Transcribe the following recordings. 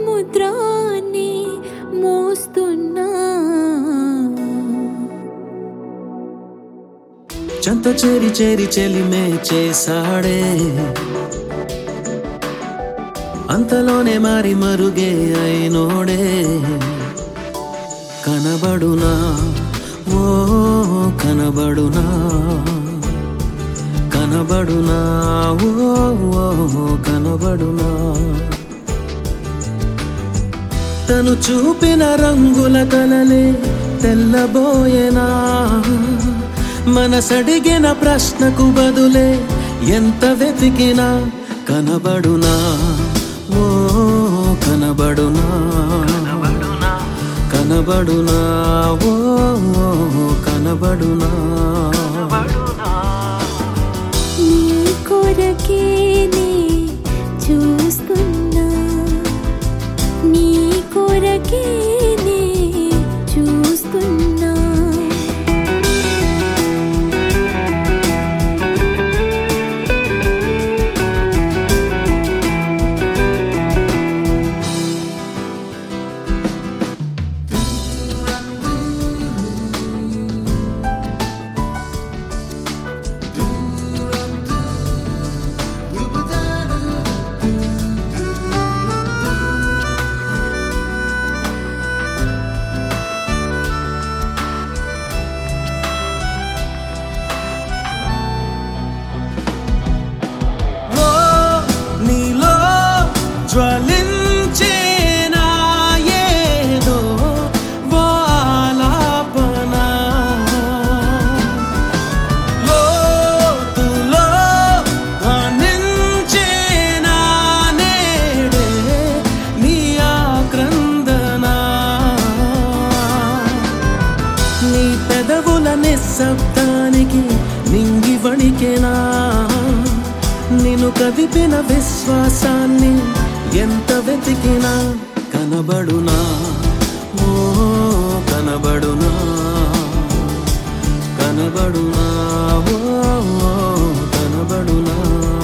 సముద్రాన్ని మోస్తున్నా చెంత చేరి చేరి చెలిమే చేసాడే అంతలోనే మారి మరుగే అయినోడే కనబడునా ఓ కనబడునా కనబడునా ఓ ఓ, కనబడునా తను చూపిన రంగుల కలలే తెల్లబోయేనా మనసడిగిన ప్రశ్నకు బదులే ఎంత వెతికినా కనబడునా ఓ కనబడునా కనబడునా ఓ ఓ, కనబడునా నీ కొరకేనే చూస్తున్నా నీ కొరకేనే చూస్తున్నా ఓ నీలో జ్వలించేనా ఏదో ఓ ఆలాపన లోతులో ధ్వనించేనా నేడే నీ ఆక్రందన నీ పెదవుల నిశ్శబ్దానికి నింగి వణికెనా నిన్ను కదిపిన విశ్వాసాన్ని ఎంత వెతికినా కనబడునా ఓ కనబడునా కనబడునా ఓ ఓ, కనబడునా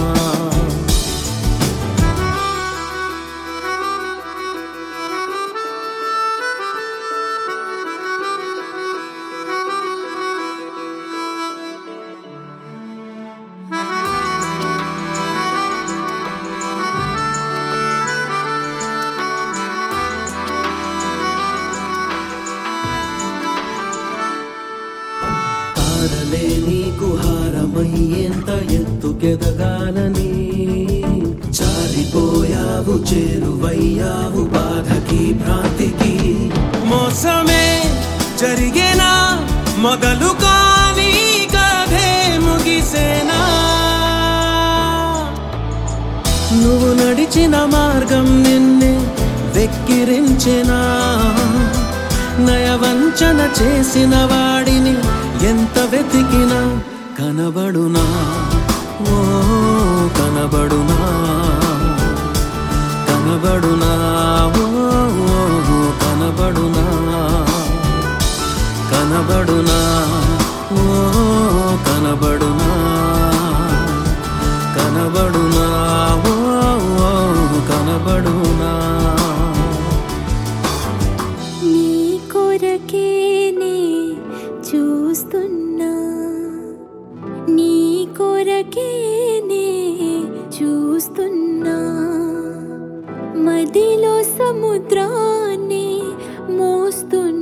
తారలే నీకు హారమయ్యేంత ఎత్తుకెదగాలని జారిపోయావు చేరువయ్యావు బాధకి భ్రాంతికి మోసమే జరిగేనా మొదలు కానీ కథే ముగిసేనా నువ్వు నడిచిన మార్గం నిన్నే వెక్కిరించెనా నయవంచన చేసిన వాడిని ఎంత వెతికినా కనబడునా ఓ కనబడునా కనబడునా ఓ ఓ, కనబడునా కనబడునా ఓ కనబడునా కనబడునా ఓ ఓ, కనబడునా నీ కొరకేనే చూస్తున్నా నీ కొరకేనే చూస్తున్నా మదిలో సముద్రాన్ని మోస్తున్నా